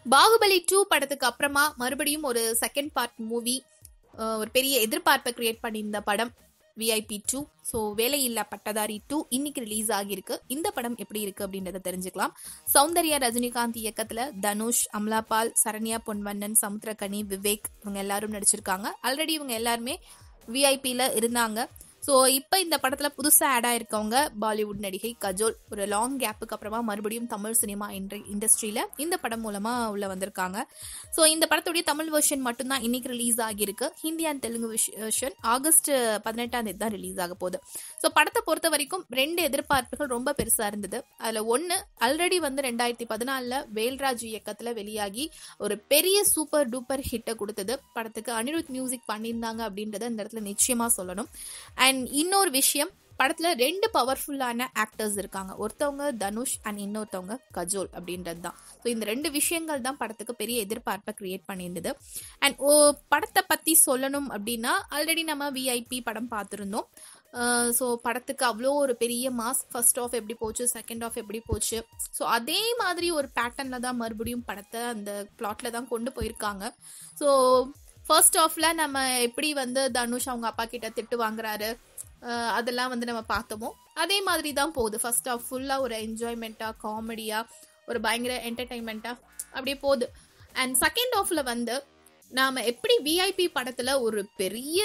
Baahubali two படத்துக்கு அப்புறமா மறுபடியும் ஒரு செகண்ட் பார்ட் மூவி ஒரு பெரிய எதிர்பார்ப்பை கிரியேட் பண்ணியிருந்த படம் விஐபி டூ ஸோ வேலையில்லா பட்டதாரி டூ இன்னைக்கு ரிலீஸ் ஆகியிருக்கு இந்த படம் எப்படி இருக்கு அப்படின்றத தெரிஞ்சுக்கலாம் சௌந்தர்யா ரஜினிகாந்த் இயக்கத்துல தனுஷ் அமலாபால் சரண்யா பொன்வண்ணன் சமுத்திரகனி விவேக் இவங்க எல்லாரும் நடிச்சிருக்காங்க ஆல்ரெடி இவங்க எல்லாருமே விஐபியில் இருந்தாங்க ஸோ இப்போ இந்த படத்தில் புதுசாக ஆட் ஆயிருக்கவங்க பாலிவுட் நடிகை கஜோல் ஒரு லாங் கேப்புக்கு அப்புறமா மறுபடியும் தமிழ் சினிமா இண்டஸ்ட்ரியில் இந்த படம் மூலமாக உள்ள வந்திருக்காங்க ஸோ இந்த படத்துடைய தமிழ் வெர்ஷன் மட்டும்தான் இன்னைக்கு ரிலீஸ் ஆகியிருக்கு Hindi and Telugu version August பதினெட்டாம் தேதி தான் ரிலீஸ் ஆக போகுது ஸோ படத்தை பொறுத்த வரைக்கும் ரெண்டு எதிர்பார்ப்புகள் ரொம்ப பெருசாக இருந்தது அதில் ஒன்று ஆல்ரெடி வந்து ரெண்டாயிரத்தி பதினாலில் வேல்ராஜ் இயக்கத்தில் வெளியாகி ஒரு பெரிய சூப்பர் டூப்பர் ஹிட்டை கொடுத்தது படத்துக்கு அனிருத் மியூசிக் பண்ணியிருந்தாங்க அப்படின்றத இந்த இடத்துல நிச்சயமாக சொல்லணும் அண்ட் இன்னொரு விஷயம் படத்துல ரெண்டு பவர்ஃபுல்லான ஆக்டர்ஸ் இருக்காங்க ஒருத்தவங்க தனுஷ் அண்ட் இன்னொருத்தவங்க கஜோல் அப்படின்றது தான் ஸோ இந்த ரெண்டு விஷயங்கள் தான் படத்துக்கு பெரிய எதிர்பார்ப்பை கிரியேட் பண்ணியிருந்தது அண்ட் ஓ படத்தை பற்றி சொல்லணும் அப்படின்னா ஆல்ரெடி நம்ம விஐபி படம் பார்த்துருந்தோம் ஸோ படத்துக்கு அவ்வளோ ஒரு பெரிய மாஸ் ஃபர்ஸ்ட் ஆஃப் எப்படி போச்சு செகண்ட் ஆஃப் எப்படி போச்சு ஸோ அதே மாதிரி ஒரு பேட்டர்னில் தான் மறுபடியும் படத்தை அந்த பிளாட்ல தான் கொண்டு போயிருக்காங்க ஸோ ஃபர்ஸ்ட் ஆஃப்ல நம்ம எப்படி வந்து தனுஷ் அவங்க அப்பா கிட்ட திட்டு வாங்குறாரு அதெல்லாம் வந்து நம்ம பார்த்தோமோ அதே மாதிரி தான் போகுது ஃபர்ஸ்ட் ஆஃப் ஃபுல்லாக ஒரு என்ஜாய்மெண்ட்டாக காமெடியாக ஒரு பயங்கர என்டர்டைன்மெண்ட்டாக அப்படியே போகுது அண்ட் செகண்ட் ஆஃப்ல வந்து நாம எப்படி விஐபி படத்துல ஒரு பெரிய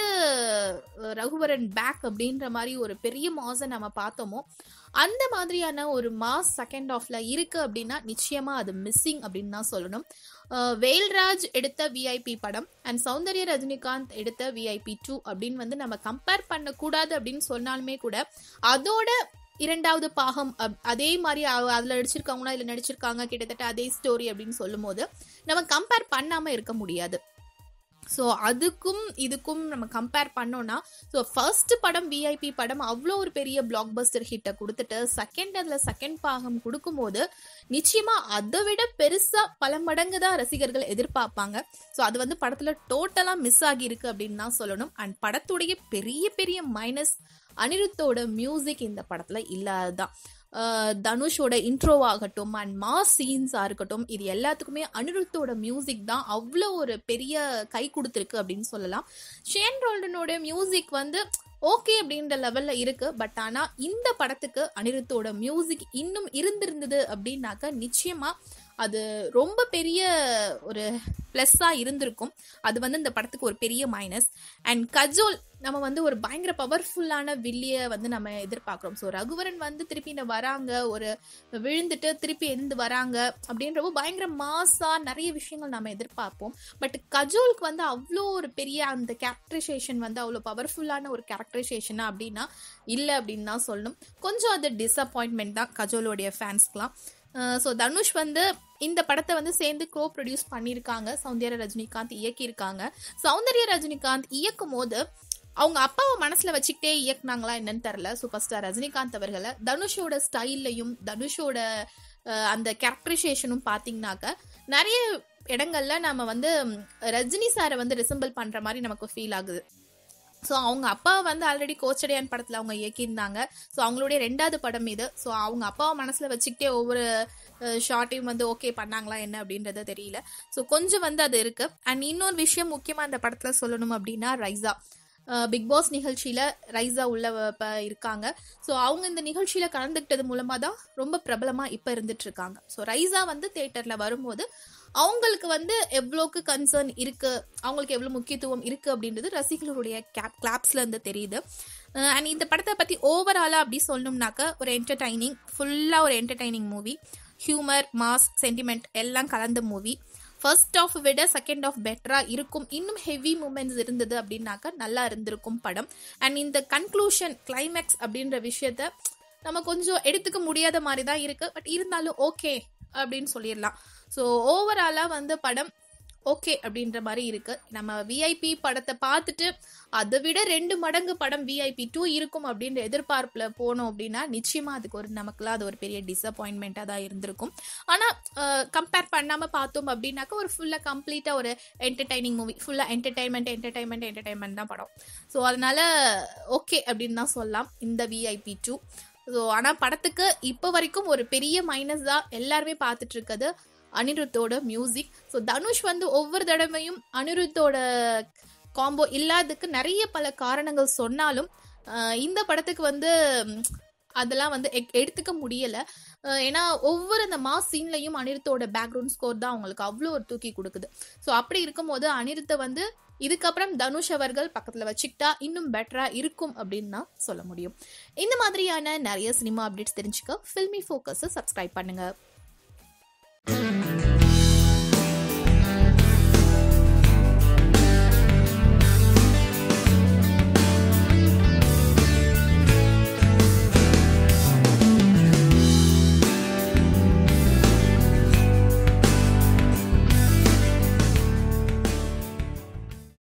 ரகுவரன் பேக் அப்படின்ற மாதிரி ஒரு பெரிய மாசை நம்ம பார்த்தோமோ அந்த மாதிரியான ஒரு மாஸ் செகண்ட் ஆஃப்ல இருக்கு அப்படின்னா நிச்சயமா அது மிஸ்ஸிங் அப்படின்னு தான் சொல்லணும் வேல்ராஜ் எடுத்த விஐபி படம் அண்ட் சௌந்தர்ய ரஜினிகாந்த் எடுத்த விஐபி டூ அப்படின்னு வந்து நம்ம கம்பேர் பண்ணக்கூடாது அப்படின்னு சொன்னாலுமே கூட அதோட இரண்டாவது பாகம் அதே மாதிரி அதில் நடிச்சிருக்காங்களா இல்லை நடிச்சிருக்காங்க கிட்டத்தட்ட அதே ஸ்டோரி அப்படின்னு சொல்லும் போது நம்ம கம்பேர் பண்ணாமல் இருக்க முடியாது ஸோ அதுக்கும் இதுக்கும் நம்ம கம்பேர் பண்ணோம்னா ஸோ ஃபர்ஸ்ட் படம் விஐபி படம் அவ்வளோ ஒரு பெரிய பிளாக் பஸ்டர் ஹிட்டை கொடுத்துட்டு செகண்ட் அதில் செகண்ட் பாகம் கொடுக்கும்போது நிச்சயமா அதை விட பெருசா பல மடங்கு தான் ரசிகர்கள் எதிர்பார்ப்பாங்க ஸோ அது வந்து படத்துல டோட்டலா மிஸ் ஆகியிருக்கு அப்படின்னு தான் சொல்லணும் அண்ட் படத்துடைய பெரிய பெரிய மைனஸ் அனிருத்தோட மியூசிக் இந்த படத்துல இல்லாததான் தனுஷோட இன்ட்ரோவாகட்டும் அண்ட் மாஸ் சீன்ஸாக இருக்கட்டும் இது எல்லாத்துக்குமே அனிருத்தோட மியூசிக் தான் அவ்வளோ ஒரு பெரிய கை கொடுத்துருக்கு அப்படின்னு சொல்லலாம் ஷேன் ரோல்டனோட மியூசிக் வந்து ஓகே அப்படின்ற லெவல்ல இருக்கு பட் ஆனா இந்த படத்துக்கு அனிருத்தோட மியூசிக் இன்னும் இருந்திருந்தது அப்படின்னாக்க நிச்சயமா அது ரொம்ப பெரிய ஒரு ப்ளஸ்ஸாக இருந்திருக்கும் அது வந்து இந்த படத்துக்கு ஒரு பெரிய மைனஸ் அண்ட் கஜோல் நம்ம வந்து ஒரு பயங்கர பவர்ஃபுல்லான வில்லிய வந்து நம்ம எதிர்பார்க்குறோம் ஸோ ரகுவரன் வந்து திருப்பி இந்த வராங்க ஒரு விழுந்துட்டு திருப்பி எழுந்து வராங்க அப்படின்றப்போ பயங்கர மாசா நிறைய விஷயங்கள் நம்ம எதிர்பார்ப்போம் பட் கஜோலுக்கு வந்து அவ்வளோ ஒரு பெரிய அந்த கேரக்டரைசேஷன் வந்து அவ்வளோ பவர்ஃபுல்லான ஒரு கேரக்டரைசேஷனா அப்படின்னா இல்லை அப்படின்னு தான் சொல்லணும் கொஞ்சம் அது டிசப்பாயின்மெண்ட் தான் கஜோலோடைய ஃபேன்ஸ்க்குலாம் ஸோ தனுஷ் வந்து இந்த படத்தை வந்து சேர்ந்து கோ ப்ரொடியூஸ் பண்ணியிருக்காங்க சௌந்தர்ய ரஜினிகாந்த் இயக்கியிருக்காங்க சௌந்தர்ய ரஜினிகாந்த் இயக்கும் போது அவங்க அப்பாவை மனசுல வச்சுக்கிட்டே இயக்குனாங்களா என்னன்னு தெரில சூப்பர் ஸ்டார் ரஜினிகாந்த் அவர்களை தனுஷோட ஸ்டைல்லையும் தனுஷோட அந்த கேரக்டரைசேஷனும் பார்த்தீங்கன்னாக்க நிறைய இடங்கள்ல நம்ம வந்து ரஜினி சாரை வந்து ரிசம்பிள் பண்ற மாதிரி நமக்கு ஃபீல் ஆகுது ஸோ அவங்க அப்பா வந்து ஆல்ரெடி கோச்சடையான் படத்தில் அவங்க இயக்கியிருந்தாங்க ஸோ அவங்களுடைய ரெண்டாவது படம் இது ஸோ அவங்க அப்பாவை மனசில் வச்சுக்கிட்டே ஒவ்வொரு ஷார்ட்டையும் வந்து ஓகே பண்ணாங்களா என்ன அப்படின்றது தெரியல ஸோ கொஞ்சம் வந்து அது இருக்கு அண்ட் இன்னொரு விஷயம் முக்கியமாக அந்த படத்தில் சொல்லணும் அப்படின்னா ரைசா பிக் பாஸ் நிகழ்ச்சியில் ரைஸா உள்ள இப்போ இருக்காங்க ஸோ அவங்க இந்த நிகழ்ச்சியில் கலந்துக்கிட்டது மூலமாக தான் ரொம்ப பிரபலமாக இப்போ இருந்துட்டு இருக்காங்க ஸோ ரைஸா வந்து தேட்டரில் வரும்போது அவங்களுக்கு வந்து எவ்வளோக்கு கன்சர்ன் இருக்கு அவங்களுக்கு எவ்வளோ முக்கியத்துவம் இருக்கு அப்படின்றது ரசிகர்களுடைய கேப் கிளாப்ஸ்ல இருந்து தெரியுது அண்ட் இந்த படத்தை பற்றி ஓவராலாக அப்படி சொல்லணும்னாக்க ஒரு என்டர்டைனிங் ஃபுல்லாக ஒரு entertaining movie humour mass sentiment எல்லாம் கலந்த மூவி ஃபர்ஸ்ட் ஆஃப் விட செகண்ட் ஆஃப் பெட்டரா இருக்கும் இன்னும் ஹெவி மூமெண்ட்ஸ் இருந்தது அப்படின்னாக்கா நல்லா இருந்திருக்கும் படம் அண்ட் இந்த கன்க்ளூஷன் கிளைமேக்ஸ் அப்படின்ற விஷயத்த நம்ம கொஞ்சம் எடுத்துக்க முடியாத மாதிரி தான் இருக்கு பட் இருந்தாலும் ஓகே அப்படின்னு சொல்லிடலாம் ஸோ ஓவராலாக வந்து படம் ஓகே அப்படின்ற மாதிரி இருக்கு நம்ம விஐபி படத்தை பார்த்துட்டு அதை விட ரெண்டு மடங்கு படம் விஐபி டூ இருக்கும் அப்படின்ற எதிர்பார்ப்புல போனோம் அப்படின்னா நிச்சயமா அதுக்கு ஒரு நமக்குலாம் அது ஒரு பெரிய டிசப்பாயின்மெண்ட்டாக தான் இருந்திருக்கும் ஆனால் கம்பேர் பண்ணாம பார்த்தோம் அப்படின்னாக்கா ஒரு ஃபுல்லாக கம்ப்ளீட்டாக ஒரு என்டர்டைனிங் மூவி ஃபுல்லாக என்டர்டைன்மெண்ட் என்டர்டைன்மெண்ட் என்டர்டைன்மெண்ட் தான் படம் ஸோ அதனால ஓகே அப்படின்னு தான் சொல்லலாம் இந்த விஐபி டூ ஸோ ஆனால் படத்துக்கு இப்போ வரைக்கும் ஒரு பெரிய மைனஸ் தான் எல்லாருமே பார்த்துட்டு இருக்குது அனிருத்தோட மியூசிக் ஸோ தனுஷ் வந்து ஒவ்வொரு தடவையும் அனிருத்தோட காம்போ இல்லாததுக்கு நிறைய பல காரணங்கள் சொன்னாலும் அஹ், இந்த படத்துக்கு வந்து ம், அதெல்லாம் வந்து எக்- எடுத்துக்க முடியல அஹ், ஏன்னா ஒவ்வொரு அந்த மாஸ் சீன்லையும் அனிருத்தோட பேக்ரவுண்ட் ஸ்கோர் தான் அவங்களுக்கு அவ்வளோ ஒரு தூக்கி கொடுக்குது ஸோ அப்படி இருக்கும்போது அனிருத்தை வந்து இதுக்கப்புறம் தனுஷ் அவர்கள் பக்கத்தில் வச்சுக்கிட்டா இன்னும் பெட்டரா இருக்கும் அப்படின்னு தான் சொல்ல முடியும் இந்த மாதிரியான நிறைய சினிமா அப்டேட்ஸ் தெரிஞ்சுக்க ஃபில்மி ஃபோக்கஸை சப்ஸ்கிரைப் பண்ணுங்க